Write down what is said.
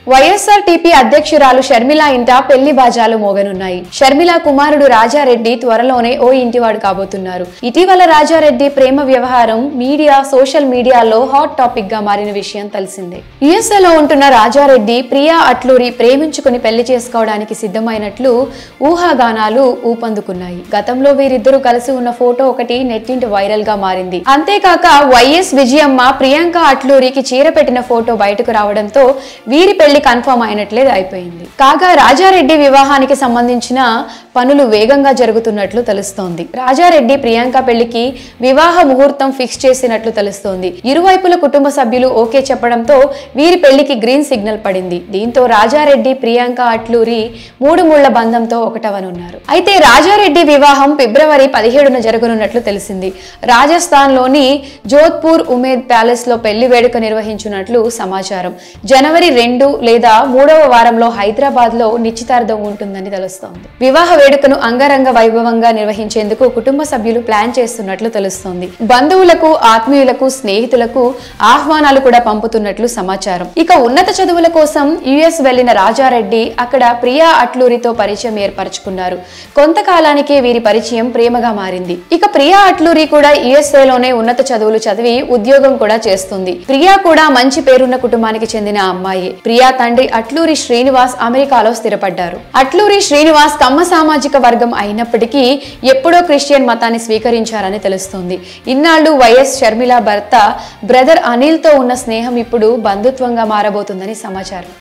YSR TP అధ్యక్షురాలు షర్మిల ఇంట పెళ్లి బాజాలు మోగనున్నాయి షర్మిల కుమారుడు రాజారెడ్డి త్వరలోనే ఓ ఇంటివాడు కాబోతున్నారు ఇటీవల రాజారెడ్డి ప్రేమ వ్యవహారం మీడియా సోషల్ మీడియాలో హాట్ టాపిక్ గా మారిన విషయం తెలిసిందే యుఎస్ఏ లో ఉంటున్న రాజారెడ్డి ప్రియా అట్లూరి ప్రేమించుకుని పెళ్లి చేసుకోవడానికి సిద్ధమైనట్లు ఊహాగానాలు ఊపందుకున్నాయి గతంలో వీరిద్దరూ కలిసి ఉన్న ఫోటో ఒకటి నెట్టింటి వైరల్ గా మారింది అంతేకాక వైఎస్ విజయమ్మ ప్రియాంక అట్లూరికి చీర పెట్టిన ఫోటో బయటకు రావడంతో వీరి పెళ్లి కన్ఫర్మ్ అయినట్లే అయిపోయింది కాగా రాజారెడ్డి వివాహానికి సంబంధించిన పనులు వేగంగా జరుగుతున్నట్లు తెలుస్తోంది రాజారెడ్డి ప్రియాంక పెళ్లికి వివాహ ముహూర్తం ఫిక్స్ చేసినట్లు తెలుస్తోంది ఇరువైపుల కుటుంబ సభ్యులు ఓకే చెప్పడంతో వీరి పెళ్లికి గ్రీన్ సిగ్నల్ పడింది దీంతో రాజారెడ్డి ప్రియాంక అట్లూరి మూడు ముళ్ల బంధంతో ఒకటవనున్నారు అయితే రాజారెడ్డి వివాహం ఫిబ్రవరి పదిహేడున జరగనున్నట్లు తెలిసింది రాజస్థాన్ లోని జోధ్పూర్ ఉమేద్ ప్యాలెస్ లో పెళ్లి వేడుక నిర్వహించినట్లు సమాచారం జనవరి రెండు లేదా మూడవ వారంలో హైదరాబాద్ లో నిశ్చితార్థం ఉంటుందని తెలుస్తోంది వివాహ వేడుకను అంగరంగ వైభవంగా నిర్వహించేందుకు కుటుంబ సభ్యులు ప్లాన్ చేస్తున్నట్లు తెలుస్తోంది బంధువులకు ఆత్మీయులకు స్నేహితులకు ఆహ్వానాలు కూడా పంపుతున్నట్లు సమాచారం ఇక ఉన్నత చదువుల కోసం యుఎస్ వెళ్లిన రాజారెడ్డి అక్కడ ప్రియా అట్లూరితో పరిచయం ఏర్పరచుకున్నారు కొంతకాలానికే వీరి పరిచయం ప్రేమగా మారింది ఇక ప్రియా అట్లూరి కూడా యుఎస్ఏ లోనే ఉన్నత చదువులు చదివి ఉద్యోగం కూడా చేస్తుంది ప్రియా కూడా మంచి పేరున్న కుటుంబానికి చెందిన అమ్మాయి ప్రియా తండ్రి అట్లూరి శ్రీనివాస్ అమెరికాలో స్థిరపడ్డారు అట్లూరి శ్రీనివాస్ కమ్మ సామాజిక వర్గం అయినప్పటికీ ఎప్పుడో క్రిస్టియన్ మతాన్ని స్వీకరించారని తెలుస్తోంది ఇన్నాళ్లు వైఎస్ షర్మిల భర్త బ్రదర్ అనిల్ తో ఉన్న స్నేహం ఇప్పుడు బంధుత్వంగా మారబోతుందని సమాచారం